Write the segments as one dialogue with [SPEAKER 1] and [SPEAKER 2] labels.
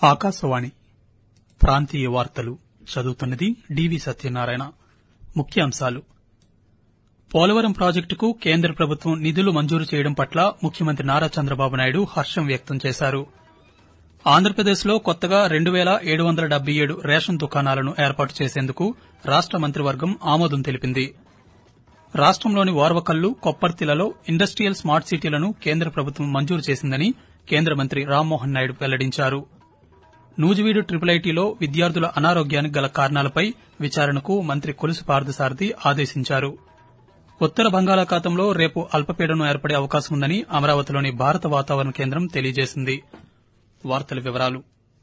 [SPEAKER 1] ఆకాశవాణి ప్రాంతీయ వార్తలు చదువుతున్నది డివి సత్యనారాయణ ముఖ్యాంశాలు పోలవరం ప్రాజెక్టుకు కేంద్ర ప్రభుత్వం నిధులు మంజూరు చేయడం పట్ల ముఖ్యమంత్రి నారా చంద్రబాబు నాయుడు హర్షం వ్యక్తం చేశారు ఆంధ్రప్రదేశ్లో కొత్తగా రెండు పేల ఏడు వందల డెబ్బై ఏడు రేషన్ దుకాణాలను ఏర్పాటు చేసేందుకు రాష్ట మంత్రివర్గం ఆమోదం తెలిపింది రాష్టంలోని ఓర్వకల్లు కొప్పర్తిలలో ఇండస్టియల్ స్మార్ట్ సిటీలను కేంద్ర ప్రభుత్వం మంజూరు చేసిందని కేంద్ర మంత్రి రామ్మోహన్ నాయుడు వెల్లడించారు నూజివీడు ట్రిపుల్ ఐటీలో విద్యార్థుల అనారోగ్యానికి గల కారణాలపై విచారణకు మంత్రి కొలుసు పార్థసారథి ఆదేశించారు ఉత్తర బంగాళాఖాతంలో రేపు అల్పపీడనం ఏర్పడే అవకాశం ఉందని అమరావతిలోని భారత వాతావరణ కేంద్రం తెలియజేసింది వార్తల వివరాలు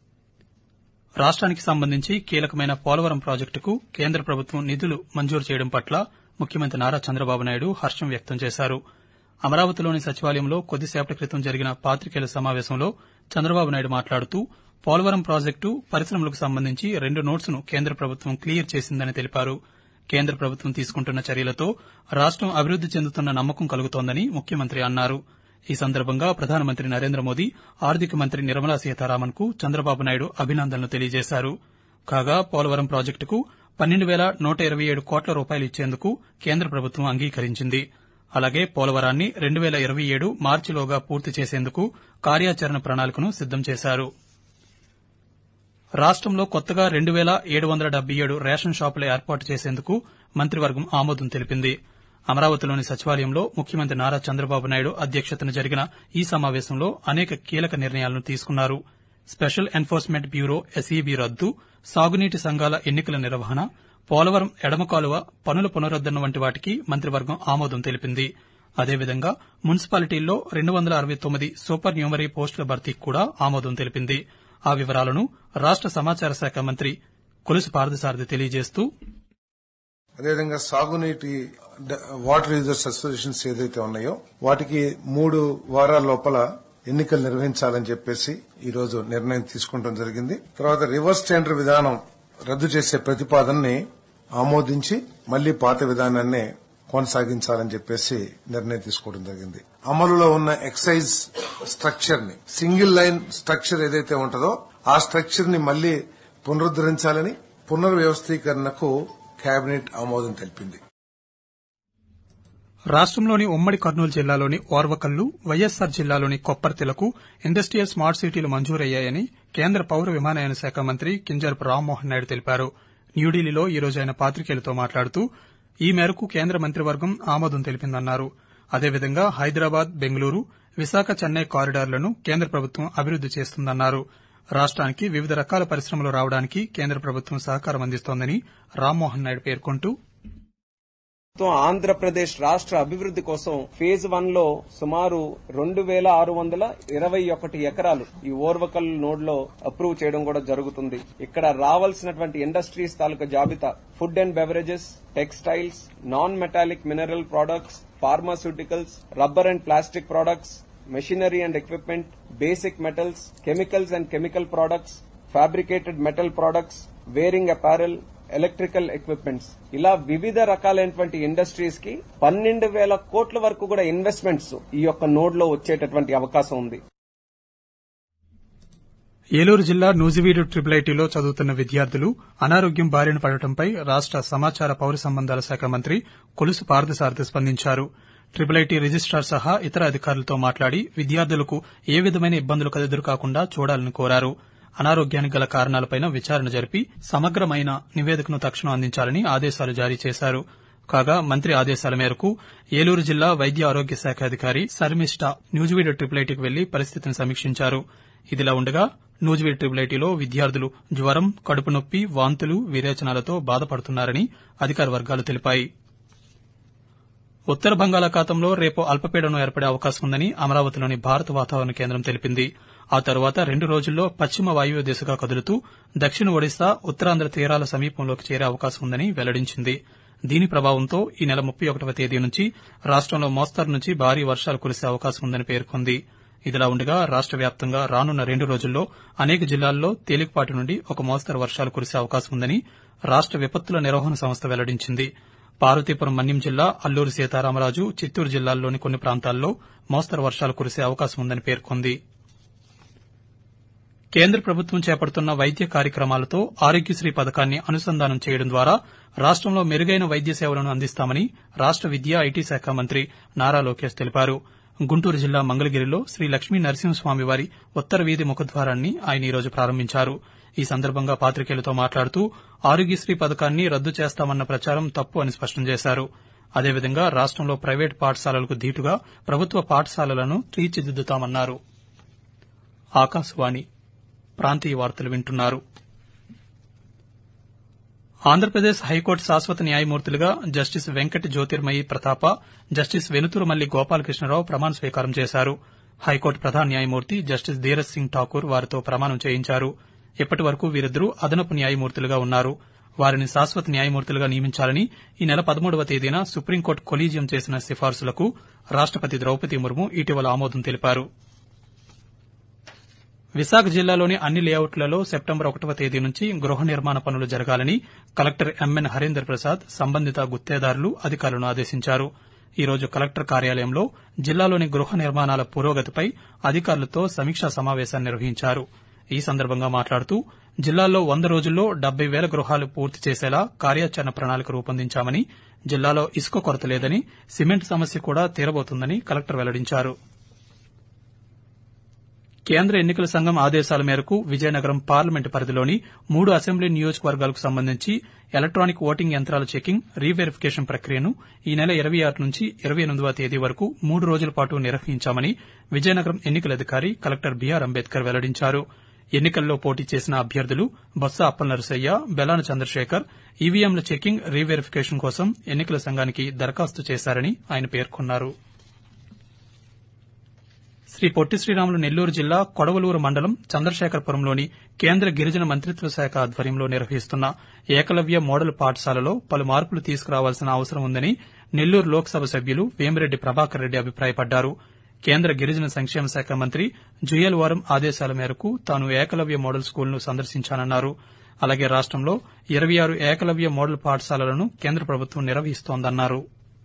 [SPEAKER 1] రాష్టానికి సంబంధించి కీలకమైన పోలవరం ప్రాజెక్టుకు కేంద్ర ప్రభుత్వం నిధులు మంజూరు చేయడం పట్ల ముఖ్యమంత్రి నారా చంద్రబాబు నాయుడు హర్షం వ్యక్తం చేశారు అమరావతిలోని సచివాలయంలో కొద్దిసేపటి క్రితం జరిగిన పాతికేయుల సమావేశంలో చంద్రబాబు నాయుడు మాట్లాడుతూ పోలవరం ప్రాజెక్టు పరిశ్రమలకు సంబంధించి రెండు నోట్స్ ను కేంద్ర ప్రభుత్వం క్లియర్ చేసిందని తెలిపారు కేంద్ర ప్రభుత్వం తీసుకుంటున్న చర్యలతో రాష్టం అభివృద్ది చెందుతున్న నమ్మకం కలుగుతోందని ముఖ్యమంత్రి అన్నారు ఈ సందర్భంగా ప్రధానమంత్రి నరేంద్ర మోదీ ఆర్థిక మంత్రి నిర్మలా సీతారామన్ కు చంద్రబాబు నాయుడు అభినందనలు తెలియజేశారు కాగా పోలవరం ప్రాజెక్టుకు పన్నెండు పేల నూట ఇరవై ఏడు కోట్ల రూపాయలు ఇచ్చేందుకు కేంద్ర ప్రభుత్వం అంగీకరించింది అలాగే పోలవరాన్ని రెండు పేల ఇరవై ఏడు మార్చిలోగా పూర్తి చేసేందుకు కార్యాచరణ ప్రణాళికను సిద్దం చేశారు రాష్టంలో కొత్తగా రెండు పేల ఏడు వందల డెబ్బై ఏడు రేషన్ షాపుల ఏర్పాటు చేసేందుకు మంత్రివర్గం ఆమోదం తెలిపింది అమరావతిలోని సచివాలయంలో ముఖ్యమంత్రి నారా చంద్రబాబు నాయుడు అధ్యక్షతన జరిగిన ఈ సమావేశంలో అనేక కీలక నిర్ణయాలను తీసుకున్నారు స్పెషల్ ఎన్ఫోర్స్మెంట్ బ్యూరో ఎస్ఈబీ రద్దు సాగునీటి సంఘాల ఎన్నికల నిర్వహణ పోలవరం ఎడమ కాలువ పనుల పునరుద్దరణ వంటి వాటికి మంత్రివర్గం ఆమోదం తెలిపింది అదేవిధంగా మున్సిపాలిటీల్లో రెండు వందల అరవై తొమ్మిది సూపర్ న్యూమరీ పోస్టుల భర్తీకి కూడా ఆమోదం తెలిపింది ఆ వివరాలను రాష్ట సమాచార శాఖ మంత్రి కొలుసు పార్థసారథి తెలియజేస్తూ
[SPEAKER 2] అదేవిధంగా సాగునీటి వాటర్ యూజర్స్ అసోసియేషన్స్ ఏదైతే ఉన్నాయో వాటికి మూడు వారాల లోపల ఎన్నికలు నిర్వహించాలని చెప్పేసి ఈ రోజు నిర్ణయం తీసుకోవడం జరిగింది తర్వాత రివర్స్ టెండర్ విధానం రద్దు చేసే ప్రతిపాదనని ఆమోదించి మళ్లీ పాత విధానాన్ని కొనసాగించాలని చెప్పేసి నిర్ణయం తీసుకోవడం జరిగింది అమలులో ఉన్న ఎక్సైజ్ స్ట్రక్చర్ ని సింగిల్ లైన్ స్ట్రక్చర్ ఏదైతే ఉంటుందో ఆ స్ట్రక్చర్ ని మళ్లీ పునరుద్దరించాలని పునర్వ్యవస్థీకరణకు కేబినెట్ ఆమోదం తెలిపింది
[SPEAKER 1] రాష్టంలోని ఉమ్మడి కర్నూలు జిల్లాలోని ఓర్వకల్లు వైఎస్సార్ జిల్లాలోని కొప్పర్తిలకు ఇండస్టియల్ స్మార్ట్ సిటీలు మంజూరయ్యాయని కేంద్ర పౌర విమానయాన శాఖ మంత్రి కింజరపు రామ్మోహన్ నాయుడు తెలిపారు న్యూఢిల్లీలో ఈ రోజు ఆయన పాతికేయులతో మాట్లాడుతూ ఈ మేరకు కేంద్ర మంత్రివర్గం ఆమోదం తెలిపిందన్నారు అదేవిధంగా హైదరాబాద్ బెంగళూరు విశాఖ చెన్నై కారిడార్లను కేంద్ర ప్రభుత్వం అభివృద్ది చేస్తుందన్నారు రాష్టానికి వివిధ రకాల పరిశ్రమలు రావడానికి కేంద్ర ప్రభుత్వం సహకారం అందిస్తోందని రామ్మోహన్ నాయుడు పేర్కొంటూ
[SPEAKER 3] ఆంధ్రప్రదేశ్ రాష్ట్ర అభివృద్ది కోసం ఫేజ్ వన్ లో సుమారు రెండు వేల ఆరు వందల ఇరవై ఒకటి ఎకరాలు ఈ ఓర్వకల్ నోడ్ లో అప్రూవ్ చేయడం కూడా జరుగుతుంది ఇక్కడ రావాల్సినటువంటి ఇండస్ట్రీస్ తాలూకా జాబితా food and beverages textiles non metallic mineral products pharmaceuticals rubber and plastic products machinery and equipment basic metals chemicals and chemical products fabricated metal products wearing apparel electrical equipments ఇలా వివిధ రకాలైనటువంటి ఇండస్ట్రీస్ కి పన్నెండు వేల కోట్ల వరకు కూడా ఇన్వెస్ట్మెంట్స్ ఈ యొక్క నోడ్ లో వచ్చేటటువంటి అవకాశం ఉంది
[SPEAKER 1] ఏలూరు జిల్లా నూజివీడు ట్రిపుల్ ఐటీలో చదువుతున్న విద్యార్థులు అనారోగ్యం బారిన పడటంపై రాష్ట సమాచార పౌర సంబంధాల శాఖ మంత్రి కొలుసు పార్థసారథి స్పందించారు ట్రిపుల్ ఐటీ రిజిస్టార్ సహా ఇతర అధికారులతో మాట్లాడి విద్యార్థులకు ఏ విధమైన ఇబ్బందులు ఎదురుకాకుండా చూడాలని కోరారు అనారోగ్యానికి గల కారణాలపై విచారణ జరిపి సమగ్రమైన నివేదికను తక్షణం అందించాలని ఆదేశాలు జారీ చేశారు కాగా మంత్రి ఆదేశాల మేరకు ఏలూరు జిల్లా వైద్య ఆరోగ్య శాఖ అధికారి శర్మిష్ట న్యూజివీడు ట్రిపుల్ ఐటీకి వెళ్లి పరిస్థితిని సమీక్షించారు ఇదిలా ఉండగా నూజివీడు ట్రిపుల్ ఐటీలో విద్యార్థులు జ్వరం కడుపు నొప్పి వాంతులు విరేచనాలతో బాధపడుతున్నారని అధికార వర్గాలు తెలిపాయి ఉత్తర బంగాళాఖాతంలో రేపు అల్పపీడనం ఏర్పడే అవకాశం ఉందని అమరావతిలోని భారత వాతావరణ కేంద్రం తెలిపింది ఆ తర్వాత రెండు రోజుల్లో పశ్చిమ వాయువ్య దిశగా కదులుతూ దక్షిణ ఒడిశా ఉత్తరాంధ్ర తీరాల సమీపంలోకి చేరే అవకాశం ఉందని వెల్లడించింది దీని ప్రభావంతో ఈ నెల ముప్పై ఒకటవ తేదీ నుంచి రాష్టంలో మోస్తరు నుంచి భారీ వర్షాలు కురిసే అవకాశం ఉందని పేర్కొంది ఇదిలా ఉండగా రాష్ట వ్యాప్తంగా రానున్న రెండు రోజుల్లో అనేక జిల్లాల్లో తేలికపాటి నుండి ఒక మోస్తరు వర్షాలు కురిసే అవకాశం ఉందని రాష్ట విపత్తుల నిర్వహణ సంస్థ వెల్లడించింది పార్వతీపురం మన్యం జిల్లా అల్లూరు సీతారామరాజు చిత్తూరు జిల్లాల్లోని కొన్ని ప్రాంతాల్లో మోస్తరు వర్షాలు కురిసే అవకాశం ఉందని పేర్కొంది కేంద్ర ప్రభుత్వం చేపడుతున్న వైద్య కార్యక్రమాలతో ఆరోగ్యశ్రీ పథకాన్ని అనుసంధానం చేయడం ద్వారా రాష్టంలో మెరుగైన వైద్య సేవలను అందిస్తామని రాష్ట విద్యా ఐటీ శాఖ మంత్రి నారా లోకేష్ తెలిపారు గుంటూరు జిల్లా మంగళగిరిలో శ్రీ లక్ష్మీ నరసింహస్వామి వారి ఉత్తర వీధి ముఖద్వారాన్ని ఆయన ఈరోజు ప్రారంభించారు ఈ సందర్భంగా పాతికేయులతో మాట్లాడుతూ ఆరోగ్యశ్రీ పథకాన్ని రద్దు చేస్తామన్న ప్రచారం తప్పు అని స్పష్టం చేశారు అదేవిధంగా రాష్టంలో ప్రైవేటు పాఠశాలలకు ధీటుగా ప్రభుత్వ పాఠశాలలను తీర్చిదిద్దుతామన్నారు ఆకాశవాణి ప్రాంతీయ వార్తలు వింటున్నారు ఆంధ్రప్రదేశ్ హైకోర్టు శాశ్వత న్యాయమూర్తులుగా జస్టిస్ వెంకట జ్యోతిర్మయి ప్రతాప జస్టిస్ వెనుతురుమల్లి గోపాలకృష్ణరావు ప్రమాణ స్వీకారం చేశారు హైకోర్టు ప్రధాన న్యాయమూర్తి జస్టిస్ ధీరజ్ సింగ్ ఠాకూర్ వారితో ప్రమాణం చేయించారు ఇప్పటి వరకు వీరిద్దరూ అదనపు న్యాయమూర్తులుగా ఉన్నారు వారిని శాశ్వత న్యాయమూర్తులుగా నియమించాలని ఈ నెల పదమూడవ తేదీన సుప్రీంకోర్టు కొలీజియం చేసిన సిఫార్సులకు రాష్టపతి ద్రౌపది ముర్ము ఇటీవల ఆమోదం తెలిపారు విశాఖ జిల్లాలోని అన్ని లేఅవుట్లలో సెప్టెంబర్ ఒకటవ తేదీ నుంచి గృహ నిర్మాణ పనులు జరగాలని కలెక్టర్ ఎంఎన్ హరీందర్ ప్రసాద్ సంబంధిత గుత్తేదారులు అధికారులను ఆదేశించారు ఈ రోజు కలెక్టర్ కార్యాలయంలో జిల్లాలోని గృహ నిర్మాణాల పురోగతిపై అధికారులతో సమీక్షా సమావేశాన్ని నిర్వహించారు ఈ సందర్భంగా మాట్లాడుతూ జిల్లాలో వంద రోజుల్లో డెబ్బై వేల గృహాలు పూర్తి చేసేలా కార్యాచరణ ప్రణాళిక రూపొందించామని జిల్లాలో ఇసుక కొరత లేదని సిమెంట్ సమస్య కూడా తీరబోతుందని కలెక్టర్ వెల్లడించారు కేంద్ర ఎన్నికల సంఘం ఆదేశాల మేరకు విజయనగరం పార్లమెంటు పరిధిలోని మూడు అసెంబ్లీ నియోజకవర్గాలకు సంబంధించి ఎలక్టానిక్ ఓటింగ్ యంత్రాల చెకింగ్ రీవెరిఫికేషన్ ప్రక్రియను ఈ నెల ఇరవై ఆరు నుంచి ఇరవై ఎనిమిదవ తేదీ వరకు మూడు రోజుల పాటు నిర్వహించామని విజయనగరం ఎన్నికల అధికారి కలెక్టర్ బీఆర్ అంబేద్కర్ వెల్లడించారు ఎన్నికల్లో పోటీ చేసిన అభ్యర్థులు బొత్స అప్పలనరసయ్య బెలాన చంద్రశేఖర్ ఈవీఎంల చెకింగ్ రీవెరిఫికేషన్ కోసం ఎన్నికల సంఘానికి దరఖాస్తు చేశారని ఆయన పేర్కొన్నారు శ్రీ పొట్టి శ్రీరాములు నెల్లూరు జిల్లా కొడవలూరు మండలం చంద్రశేఖరపురంలోని కేంద్ర గిరిజన మంత్రిత్వ శాఖ ఆధ్వర్యంలో నిర్వహిస్తున్న ఏకలవ్య మోడల్ పాఠశాలలో పలు మార్పులు తీసుకురావాల్సిన అవసరం ఉందని నెల్లూరు లోక్సభ సభ్యులు వేమిరెడ్డి ప్రభాకర్ రెడ్డి అభిప్రాయపడ్డారు కేంద్ర గిరిజన సంక్షేమ శాఖ మంత్రి జుయల్ వారం ఆదేశాల మేరకు తాను ఏకలవ్య మోడల్ స్కూల్ను సందర్శించానన్నారు అలాగే రాష్టంలో ఇరవై ఆరు ఏకలవ్య మోడల్ పాఠశాలలను కేంద్ర ప్రభుత్వం నిర్వహిస్తోందన్నారు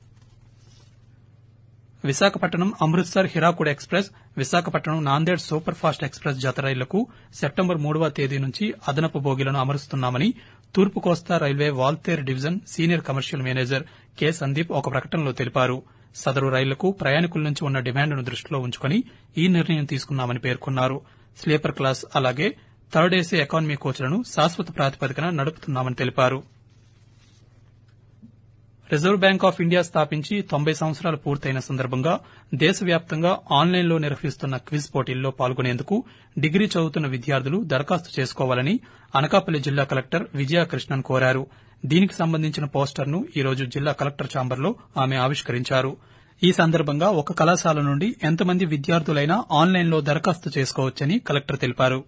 [SPEAKER 1] Visakhapatnam Amritsar Hirakud express Visakhapatnam Nanded super fast express జత రైళ్లకు సెప్టెంబర్ మూడవ తేదీ నుంచి అదనపు బోగీలను అమరుస్తున్నామని తూర్పు కోస్తా railway Waltair division senior commercial manager K Sandeep ఒక ప్రకటనలో తెలిపారు సదరు రైళ్లకు ప్రయాణికుల నుంచి ఉన్న డిమాండ్ను దృష్టిలో ఉంచుకుని ఈ నిర్ణయం తీసుకున్నామని పేర్కొన్నారు స్లీపర్ క్లాస్ అలాగే థర్డ్ ఏసీ ఎకానమీ కోచ్లను శాశ్వత ప్రాతిపదికన నడుపుతున్నామని తెలిపారు రిజర్వ్ బ్యాంక్ ఆఫ్ ఇండియా స్థాపించి తొంభై సంవత్సరాలు పూర్తయిన సందర్భంగా దేశవ్యాప్తంగా ఆన్లైన్లో నిర్వహిస్తున్న క్విజ్ పోటీల్లో పాల్గొనేందుకు డిగ్రీ చదువుతున్న విద్యార్థులు దరఖాస్తు చేసుకోవాలని అనకాపల్లి జిల్లా కలెక్టర్ విజయకృష్ణన్ కోరారు దీనికి సంబంధించిన పోస్టర్ను ఈ రోజు జిల్లా కలెక్టర్ ఛాంబర్లో ఆమె ఆవిష్కరించారు ఈ సందర్భంగా ఒక కళాశాల నుండి ఎంతమంది విద్యార్థులైనా ఆన్లైన్లో దరఖాస్తు చేసుకోవచ్చని కలెక్టర్ తెలిపారు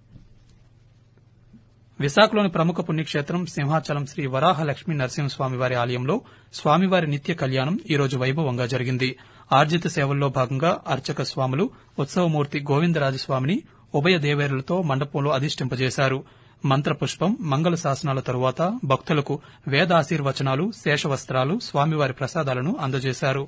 [SPEAKER 1] విశాఖలోని ప్రముఖ పుణ్యక్షేత్రం సింహాచలం శ్రీ వరాహ లక్ష్మీ నరసింహస్వామివారి ఆలయంలో స్వామివారి నిత్య కళ్యాణం ఈ రోజు వైభవంగా జరిగింది ఆర్జిత సేవల్లో భాగంగా అర్చక స్వాములు ఉత్సవమూర్తి గోవిందరాజస్వామిని ఉభయ దేవేరులతో మండపంలో అధిష్టింపజేశారు మంత్రపుష్పం మంగళ శాసనాల తరువాత భక్తులకు వేదాశీర్వచనాలు శేషవస్త్రాలు స్వామివారి ప్రసాదాలను అందజేశారు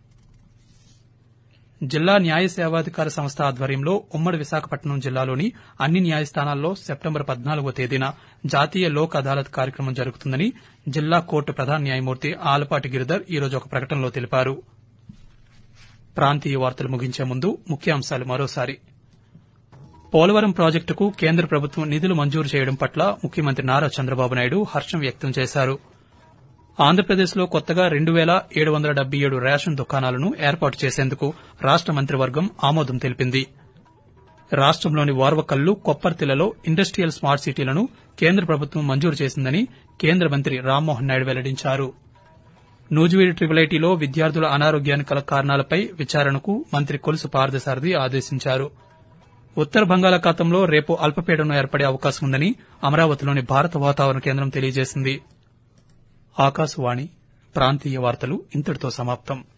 [SPEAKER 1] జిల్లా న్యాయ సేవాధికార సంస్థ ఆధ్వర్యంలో ఉమ్మడి విశాఖపట్నం జిల్లాలోని అన్ని న్యాయస్థానాల్లో సెప్టెంబర్ పద్నాలుగో తేదీన జాతీయ లోక్ అదాలత్ కార్యక్రమం జరుగుతుందని జిల్లా కోర్టు ప్రధాన న్యాయమూర్తి ఆలపాటి గిరిధర్ ఈ రోజు ఒక ప్రకటనలో తెలిపారు ప్రాంతీయ వార్తలు ముగించే ముందు ముఖ్యాంశాలు మరోసారి పోలవరం ప్రాజెక్టుకు కేంద్ర ప్రభుత్వం నిధులు మంజూరు చేయడం పట్ల ముఖ్యమంత్రి నారా చంద్రబాబు నాయుడు హర్షం వ్యక్తం చేశారు ఆంధ్రప్రదేశ్లో కొత్తగా రెండు వేల ఏడు వందల డెబ్బై ఏడు రేషన్ దుకాణాలను ఏర్పాటు చేసేందుకు రాష్ట మంత్రివర్గం ఆమోదం తెలిపింది రాష్టంలోని వార్వకల్లు కొప్పర్తిలలో ఇండస్ట్రియల్ స్మార్ట్ సిటీలను కేంద్ర ప్రభుత్వం మంజూరు చేసిందని కేంద్ర మంత్రి రామ్మోహన్ నాయుడు వెల్లడించారు నూజివీడు ట్రిపుల్ ఐటీలో విద్యార్థుల అనారోగ్యానికి గల కారణాలపై విచారణకు మంత్రి కొలుసు పార్థసారథి ఆదేశించారు ఉత్తర బంగాళాఖాతంలో రేపు అల్పపీడనం ఏర్పడే అవకాశం ఉందని అమరావతిలోని భారత వాతావరణ కేంద్రం తెలియజేసింది ఆకాశవాణి ప్రాంతీయ వార్తలు ఇంతటితో సమాప్తం